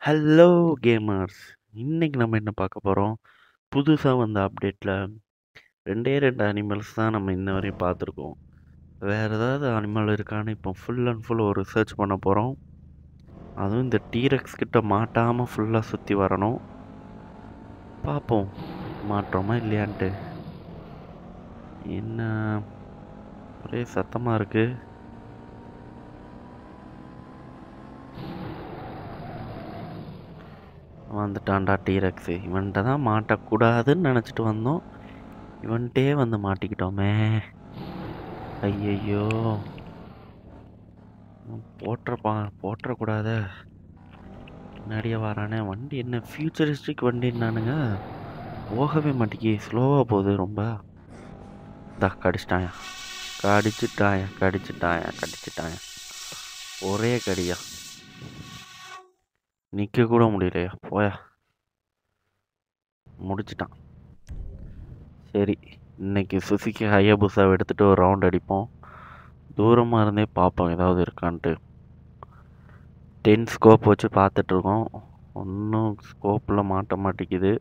Hello gamers! இன்னைக்கு நம்ம என்ன பார்க்க போறோம், புதுசா வந்த அப்டேட்ல 2டே 2 அனிமல்ஸ் தான் நம்ம இன்ன வரையும் பார்த்துருக்கோம். வேற ஏதாவது அனிமல் இருக்கான்னு இப்போ ஃபுல் அண்ட் ஃபுல் ஒரு ரிசர்ச் பண்ண போறோம். அதுவும் இந்த டீரெக்ஸ் கிட்ட மாட்டாம ஃபுல்லா சுத்தி வரணும். பார்ப்போம், மாட்றோமா இல்லையான்ட்டு. என்ன ஒரே சத்தமா இருக்கு. வந்துட்டான்டா டீரெக்ஸு. இவன்ட்ட தான் மாட்டக்கூடாதுன்னு நெனச்சுட்டு வந்தோம். இவன்ட்டயே வந்து மாட்டிக்கிட்டோமே! ஐயய்யோ! போட்றப்பா போட்றக்கூடாதே! பின்னாடியே வரானே! வண்டி என்ன ஃபியூச்சரிஸ்டிக் வண்டின்னானுங்க. போகவே மாட்டிக்கே! ஸ்லோவா போகுது ரொம்ப. இந்தா கடிச்சுட்டான்யா! கடிச்சுட்டான்யா! கடிச்சுட்டான்யா! கடிச்சுட்டான்யா! ஒரே கடியா! நிக்க கூட முடியலையா! போயா! முடிச்சுட்டான். சரி, இன்னைக்கு சுசுகி ஹயபுசாவ எடுத்துட்டு ஒரு ரவுண்ட் அடிப்போம். தூரமா இருந்தே பார்ப்போம் ஏதாவது இருக்கான்ட்டு. 10 ஸ்கோப் வச்சு பார்த்துட்ருக்கோம். ஒண்ணும் ஸ்கோப்ல மாட்ட மாட்டேங்குது.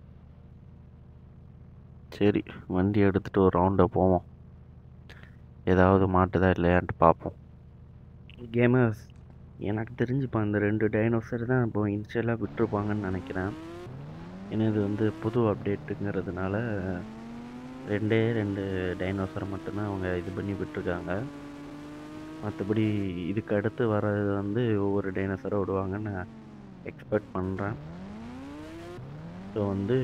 சரி, வண்டி எடுத்துட்டு ஒரு ரவுண்டு போவோம். ஏதாவது மாட்டுதா இல்லையான்ட்டு பார்ப்போம். கேமர்ஸ், எனக்கு தெரிஞ்சு இப்போ அந்த 2 டைனோசர் தான் இப்போ இனிஷியலா விட்டுருப்பாங்கன்னு நெனைக்கிறேன். ஏன்னா இது வந்து புது அப்டேட்டுங்கிறதுனால 2டே 2 டைனோசர மட்டும் தான் அவங்க இது பண்ணி விட்டுருக்காங்க. மத்தபடி இதுக்கு அடுத்து வர்றது வந்து ஒவ்வொரு டைனோசரா விடுவாங்கன்னு நான் எக்ஸ்பெக்ட் பண்றேன். ஸோ வந்து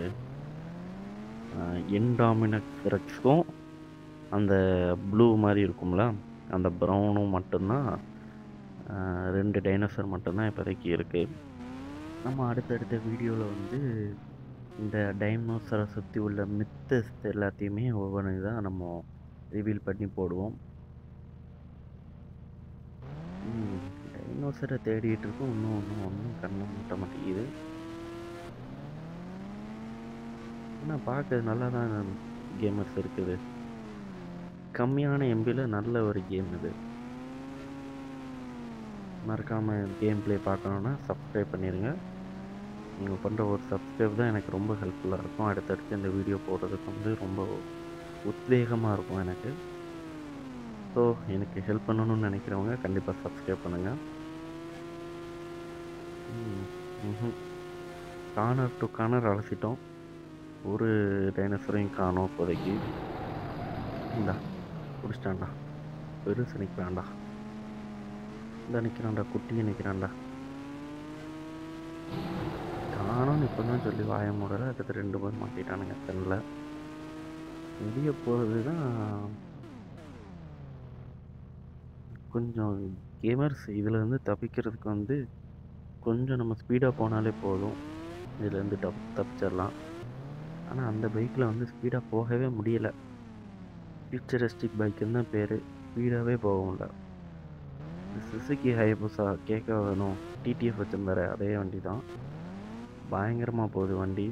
அ இன்டாமினஸ் ரெக்ஸும், அந்த ப்ளூ மாரி இருக்கும்ல, அந்த ப்ரௌனும் மட்டும் தான் அ 2 டைனோசர் மட்டும் தான் இப்போதைக்கு இருக்கு. நம்ம அடுத்தடுத்த வீடியோல வந்து இந்த டைனோசர சுத்தி உள்ள மித்தஸ் எல்லாத்தையுமே ஒவ்வொன்னு இதா நம்ம ரிவீல் பண்ணி போடுவோம். ம். டைனோசர தேடிட்டு இருக்கோம். இன்னும் ஒண்ணும் ஒண்ணும் கண்ல மாட்ட மாட்டேங்குது. ஆனா பார்க்க நல்லா தான் கேமர்ஸ் இருக்குது. கம்மியான எம்பில நல்ல ஒரு கேம் இது. மறக்காம கேம் ப்ளே பார்க்கணும்னா சப்ஸ்கிரைப் பண்ணிருங்க. நீங்க பண்ற ஒரு சப்ஸ்கிரைப் தான் எனக்கு ரொம்ப ஹெல்ப்ஃபுல்லா இருக்கும். அடுத்தடுத்து இந்த வீடியோ போடுறதுக்கு வந்து ரொம்ப உத்வேகமா இருக்கும் எனக்கு. ஸோ எனக்கு ஹெல்ப் பண்ணணும்னு நெனைக்கிறவங்க கண்டிப்பா சப்ஸ்கிரைப் பண்ணுங்க. ம். ம்ஹ்ம். கார்னர் டூ கார்னர் அலசிட்டோம். ஒரு டைனோசரையும் காணோம் இப்போதைக்கு. இந்தா புடிச்சிட்டான்டா. பெருசு நிக்கிறான்டா. இந்தா நிக்கிறான்டா. குட்டியும் நிக்கிறான்டா. காணோம்னு இப்போ தான் சொல்லி வாய மூடல. அடுத்து 2 பேர் மாட்டிட்டானுங்க கண்ல. வெளிய போறது தான் கொஞ்சம் கேமர்ஸ் இதுலருந்து தப்பிக்கிறதுக்கு வந்து கொஞ்சம் நம்ம ஸ்பீடா போனாலே போதும். இதுலேருந்து தப் தப்பிச்சிடலாம். ஆனா அந்த பைக்ல வந்து ஸ்பீடா போகவே முடியல. ஃபியூச்சரிஸ்டிக் பைக்குன்னு தான் பேரு. ஸ்பீடாவே போக முடில. சுசுகி ஹயபுசா கேட்க வேணும். டிடிஎஃப் வச்சிருந்தாரே அதே வண்டி தான். பயங்கரமா போகுது வண்டி.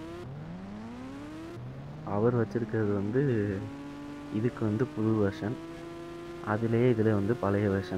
அவர் வச்சிருக்கிறது வந்து இதுக்கு வந்து புது வெர்ஷன். அதிலேயே இதுல வந்து பழைய வெர்ஷன்.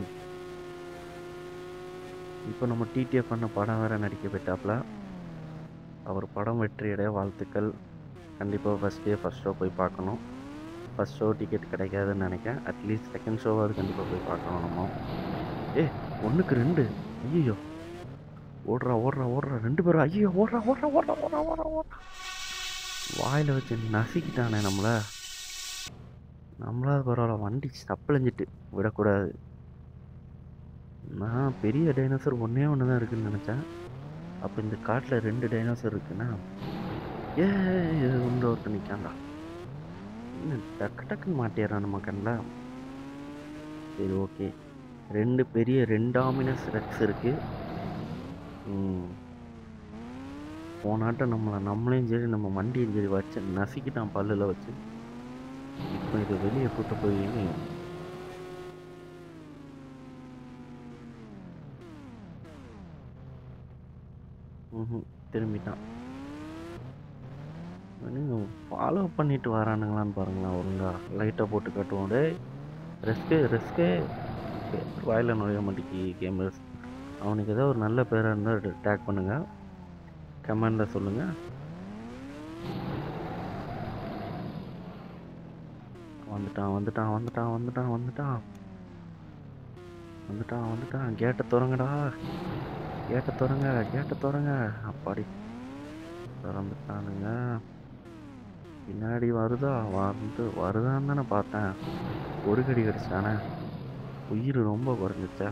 இப்போ நம்ம டிடிஎஃப் அண்ணன் படம் வேற நடிக்க போயிட்டாப்ல. அவர் படம் வெற்றியடைய வாழ்த்துக்கள். கண்டிப்பா ஃபர்ஸ்ட் டே ஃபர்ஸ்ட் ஷோ போய் பார்க்கணும். ஃபர்ஸ்ட் ஷோ டிக்கெட் கிடைக்காதுன்னு நெனைக்கிறேன். அட்லீஸ்ட் செகண்ட் ஷோவாவது கண்டிப்பா போய் பார்க்கணும் நம்ம. ஏய் 1க்கு 2 ஐய்யய்யோ! ஓடுறா ஓடுறா ஓடுறா 2 பேரும் ஐய்யய்யோ! ஓடுறா ஓடுறா ஓடுறா ஓடுறா ஓடுறா ஓடுறா. வாயில வச்சு நசுக்கிட்டானே நம்மள. நம்மளாவது பரவால்ல வண்டி சப்பலஞ்சிட்டு விடக்கூடாது. நான் பெரிய டைனோசர் ஒண்ணே ஒண்ணு தான் இருக்குன்னு நெனச்சேன். அப்ப இந்த காட்டுல 2 டைனோசர் இருக்குன்னா, ஏய் இங்க ஒருத்தன் நிக்கான்டா. என்ன டக்கு டக்குன்னு மாட்டிர்றான் நம்ம கண்ல. சரி ஓகே. 2 பெரிய ரெண்டாமினஸ் ரெக்ஸ் இருக்கு. ம். போனாட்டம் நம்மள நம்மளையும் சரி நம்ம வண்டியும் சரி வச்சு நசுக்கிட்டான் பல்லுல வச்சு. இப்போ இத வெளிய கூட்டு போய் ம்ஹ்ம். திரும்பிட்டான். இவனுங்க ஃபாலோ பண்ணிட்டு வரானுங்களான்னு பாருங்களேன் ஒழுங்கா. லைட்ட போட்டு காட்டுவோம். டேய் ரெஸ்க்கு ரெஸ்க்கு. வாயில நுழைய மாட்டேங்கி கேமர்ஸ். அவனுக்கு ஏதோ ஒரு நல்ல பேராக இருந்தால் டேக் பண்ணுங்கள் கமெண்டில் சொல்லுங்கள் வந்துட்டான் வந்துட்டான் வந்துட்டான் வந்துட்டான் வந்துட்டான் வந்துட்டான் வந்துட்டான் கேட்டை திறங்கடா கேட்டை திறங்க கேட்டை திறங்க அப்பாடி திறந்துட்டானுங்க பின்னாடி வருதா வந்து வருதான்னு தானே பார்த்தேன் ஒரு கடி கடிச்சிட்டானே உயிர் ரொம்ப குறைஞ்சிச்சா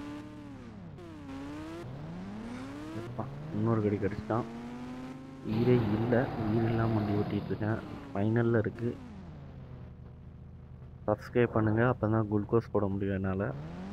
எப்பா, இன்னொரு கடி கடிச்சிட்டான் உயிரே இல்லை உயிர் இல்லாமல் வண்டி ஓட்டிகிட்டு இருக்கேன் ஃபைனலில் இருக்குது சப்ஸ்கிரைப் பண்ணுங்கள் அப்போ தான் குளுக்கோஸ் போட முடியும் என்னால்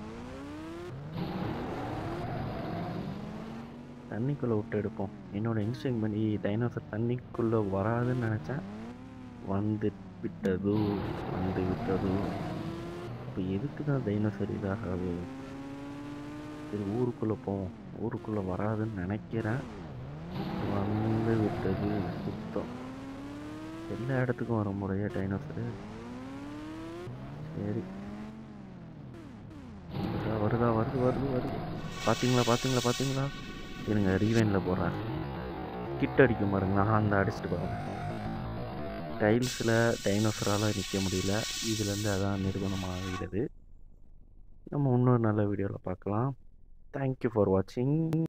தண்ணிக்குள்ளே விட்டு எடுப்போம் என்னோட இன்ஸ்டிங் பண்ணி டைனோசர் தண்ணிக்குள்ளே வராதுன்னு நினச்சேன் வந்து விட்டது வந்து விட்டது இப்போ எதுக்கு தான் டைனோசர் இதாகாது சரி ஊருக்குள்ளே போவோம் ஊருக்குள்ளே வராதுன்னு நினைக்கிறேன் வந்து விட்டது சுத்தம் எல்லா இடத்துக்கும் வர முறையா டைனோசரு சரி வருதா, வருதா வருது வருது வருது பார்த்தீங்களா பார்த்தீங்களா பார்த்தீங்களா இருங்க ரீவைனில் போடுறேன் கிட் அடிக்கும் பாருங்க நான் அந்த அடிச்சுட்டு பாருங்க டைல்ஸில் டைனோசரால் நிற்க முடியல இதுலேருந்து அதான் நிறுவனம் ஆகிறது நம்ம இன்னொரு நல்ல வீடியோவில் பார்க்கலாம் தேங்க்யூ ஃபார் வாட்சிங்